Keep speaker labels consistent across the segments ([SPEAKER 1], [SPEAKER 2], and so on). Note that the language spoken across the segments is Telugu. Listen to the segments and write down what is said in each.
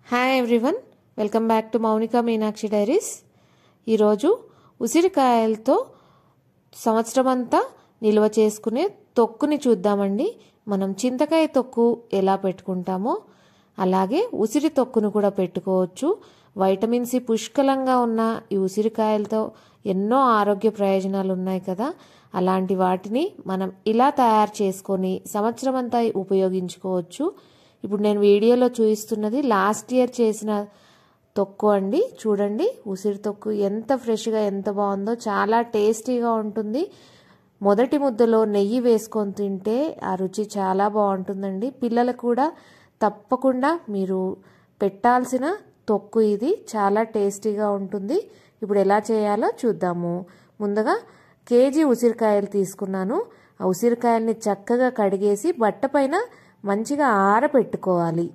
[SPEAKER 1] hi everyone welcome back to Mounika Meenakshi diaries ఈరోజు ఉసిరికాయలతో సంవత్సరం అంతా నిల్వ చేసుకునే తొక్కుని చూద్దామండి మనం చింతకాయ తొక్కు ఎలా పెట్టుకుంటామో అలాగే ఉసిరి తొక్కును కూడా పెట్టుకోవచ్చు వైటమిన్ సి పుష్కలంగా ఉన్న ఈ ఉసిరికాయలతో ఎన్నో ఆరోగ్య ప్రయోజనాలు ఉన్నాయి కదా అలాంటి వాటిని మనం ఇలా తయారు చేసుకొని సంవత్సరం అంతా ఉపయోగించుకోవచ్చు ఇప్పుడు నేను వీడియోలో చూపిస్తున్నది లాస్ట్ ఇయర్ చేసిన తొక్కు అండి చూడండి ఉసిరి తొక్కు ఎంత ఫ్రెష్గా ఎంత బాగుందో చాలా టేస్టీగా ఉంటుంది మొదటి ముద్దలో నెయ్యి వేసుకొని తింటే ఆ రుచి చాలా బాగుంటుందండి పిల్లలకు కూడా తప్పకుండా మీరు పెట్టాల్సిన తొక్కు ఇది చాలా టేస్టీగా ఉంటుంది ఇప్పుడు ఎలా చేయాలో చూద్దాము ముందుగా కేజీ ఉసిరికాయలు తీసుకున్నాను ఆ ఉసిరికాయల్ని చక్కగా కడిగేసి బట్ట పైన మంచిగా ఆరబెట్టుకోవాలి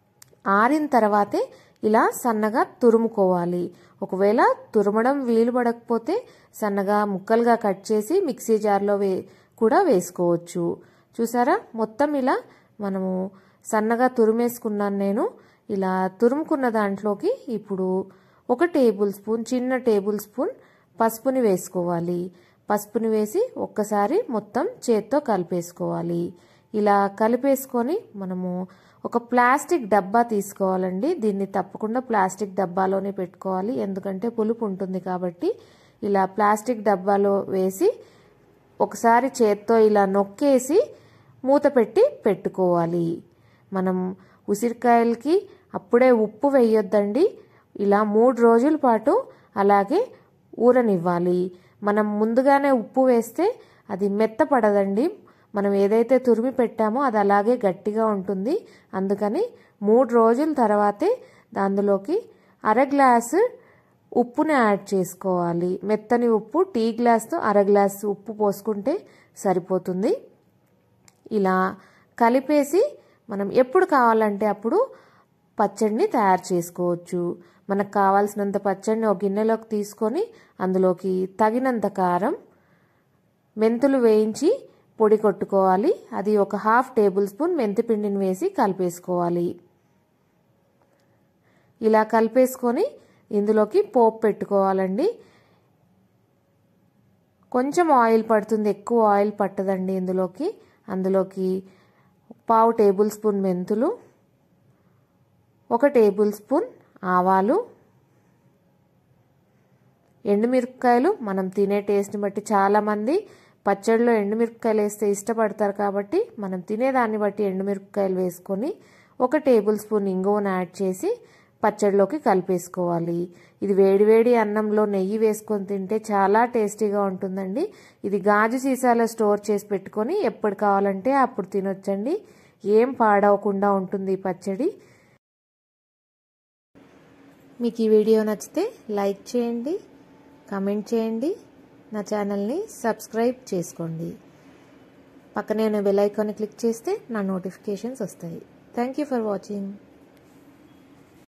[SPEAKER 1] ఆరిన తర్వాతే ఇలా సన్నగా తురుముకోవాలి ఒకవేళ తురమడం వీలు పడకపోతే సన్నగా ముక్కలుగా కట్ చేసి మిక్సీ జార్లో వే కూడా వేసుకోవచ్చు చూసారా మొత్తం ఇలా మనము సన్నగా తురిమేసుకున్నాను నేను ఇలా తురుముకున్న దాంట్లోకి ఇప్పుడు ఒక టేబుల్ స్పూన్ చిన్న టేబుల్ స్పూన్ పసుపుని వేసుకోవాలి పసుపుని వేసి ఒక్కసారి మొత్తం చేత్తో కలిపేసుకోవాలి ఇలా కలిపేసుకొని మనము ఒక ప్లాస్టిక్ డబ్బా తీసుకోవాలండి దీన్ని తప్పకుండా ప్లాస్టిక్ డబ్బాలోనే పెట్టుకోవాలి ఎందుకంటే పులుపు ఉంటుంది కాబట్టి ఇలా ప్లాస్టిక్ డబ్బాలో వేసి ఒకసారి చేత్తో ఇలా నొక్కేసి మూత పెట్టి పెట్టుకోవాలి మనం ఉసిరికాయలకి అప్పుడే ఉప్పు వేయొద్దండి ఇలా మూడు రోజుల పాటు అలాగే ఊరనివ్వాలి మనం ముందుగానే ఉప్పు వేస్తే అది మెత్తపడదండి మనం ఏదైతే తురిమి పెట్టామో అది అలాగే గట్టిగా ఉంటుంది అందుకని మూడు రోజుల తర్వాతే అందులోకి అర గ్లాసు ఉప్పుని యాడ్ చేసుకోవాలి మెత్తని ఉప్పు టీ గ్లాస్తో అర గ్లాసు ఉప్పు పోసుకుంటే సరిపోతుంది ఇలా కలిపేసి మనం ఎప్పుడు కావాలంటే అప్పుడు పచ్చడిని తయారు చేసుకోవచ్చు మనకు కావాల్సినంత పచ్చడిని ఒక గిన్నెలోకి తీసుకొని అందులోకి తగినంత కారం మెంతులు వేయించి పొడి కొట్టుకోవాలి అది ఒక హాఫ్ టేబుల్ స్పూన్ మెంతి పిండిని వేసి కలిపేసుకోవాలి ఇలా కలిపేసుకొని ఇందులోకి పోపు పెట్టుకోవాలండి కొంచెం ఆయిల్ పడుతుంది ఎక్కువ ఆయిల్ పట్టదండి ఇందులోకి అందులోకి పావు టేబుల్ స్పూన్ మెంతులు ఒక టేబుల్ స్పూన్ ఆవాలు ఎండుమిరపకాయలు మనం తినే టేస్ట్ని బట్టి చాలామంది పచ్చడిలో ఎండుమిరపకాయలు వేస్తే ఇష్టపడతారు కాబట్టి మనం తినేదాన్ని బట్టి ఎండుమిరపకాయలు వేసుకొని ఒక టేబుల్ స్పూన్ ఇంగువను యాడ్ చేసి పచ్చడిలోకి కలిపేసుకోవాలి ఇది వేడివేడి అన్నంలో నెయ్యి వేసుకొని తింటే చాలా టేస్టీగా ఉంటుందండి ఇది గాజు సీసాలో స్టోర్ చేసి పెట్టుకొని ఎప్పుడు కావాలంటే అప్పుడు తినొచ్చండి ఏం పాడవకుండా ఉంటుంది ఈ పచ్చడి మీకు ఈ వీడియో నచ్చితే లైక్ చేయండి కమెంట్ చేయండి నా ఛానల్ని సబ్స్క్రైబ్ చేసుకోండి పక్కనే ఉన్న బెల్ ఐకాన్ని క్లిక్ చేస్తే నా నోటిఫికేషన్స్ వస్తాయి థ్యాంక్ యూ ఫర్ వాచింగ్